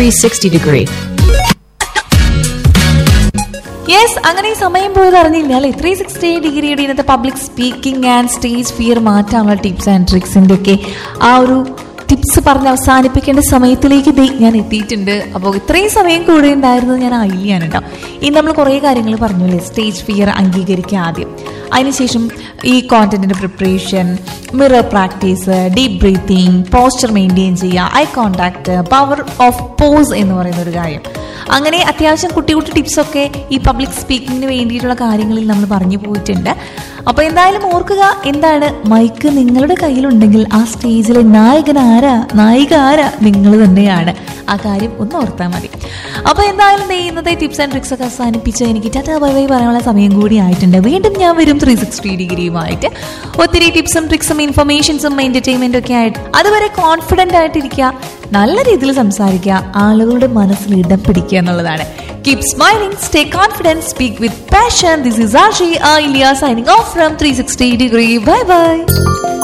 360 degree. Yes അങ്ങനെ ഈ സമയം പോയത് അറിഞ്ഞില്ല അല്ലെ ത്രീ സിക്സ്റ്റി ഡിഗ്രിയുടെ ഇന്നത്തെ public speaking and stage fear മാറ്റാനുള്ള ടിപ്സ് ആൻഡ് ട്രിക്സിന്റെ ഒക്കെ ആ ഒരു ടിപ്സ് പറഞ്ഞ് അവസാനിപ്പിക്കേണ്ട സമയത്തിലേക്ക് ദേ ഞാൻ എത്തിയിട്ടുണ്ട് അപ്പോൾ ഇത്രയും സമയം കൂടെ ഉണ്ടായിരുന്നത് ഞാൻ അയിലാണ് കേട്ടോ ഇന്ന് നമ്മൾ കുറേ കാര്യങ്ങൾ പറഞ്ഞു അല്ലേ സ്റ്റേജ് ഫിയർ അംഗീകരിക്കുക ആദ്യം അതിനുശേഷം ഈ കോണ്ടന്റിന്റെ preparation mirror practice deep breathing posture maintain ചെയ്യുക eye contact power of pause എന്ന് പറയുന്ന ഒരു കാര്യം അങ്ങനെ അത്യാവശ്യം കുട്ടി കുട്ടി ടിപ്സൊക്കെ ഈ പബ്ലിക് സ്പീക്കിങ്ങിന് വേണ്ടിയിട്ടുള്ള കാര്യങ്ങളിൽ നമ്മൾ പറഞ്ഞു പോയിട്ടുണ്ട് അപ്പോൾ എന്തായാലും ഓർക്കുക എന്താണ് മൈക്ക് നിങ്ങളുടെ കയ്യിലുണ്ടെങ്കിൽ ആ സ്റ്റേജിലെ നായകൻ ആരാ നായിക ആരാ നിങ്ങൾ തന്നെയാണ് ആ കാര്യം ഒന്ന് ഓർത്താൽ മതി അപ്പോൾ എന്തായാലും ദേ ഇന്നത്തെ ടിപ്സ് ആൻഡ് ട്രിക്സ് ഒക്കെ അവസാനിപ്പിച്ച് എനിക്ക് ടാറ്റാ ബൈ ബൈ പറയാനുള്ള സമയം കൂടി ആയിട്ടുണ്ട് വീണ്ടും ഞാൻ വരും ത്രീ സിക്സ്റ്റി ഡിഗ്രിയുമായിട്ട് ഒത്തിരി ടിപ്സും ട്രിക്സും ഇൻഫർമേഷൻസും എന്റർടൈൻമെന്റും ഒക്കെ ആയിട്ട് അതുവരെ കോൺഫിഡന്റ് ആയിട്ടിരിക്കുക നല്ല രീതിയിൽ സംസാരിക്കുക ആളുകളുടെ മനസ്സിൽ ഇടം പിടിക്കുക എന്നുള്ളതാണ് keep smiling stay confidence speak with passion this is Ashi ah Iliya signing off from three sixty degree bye by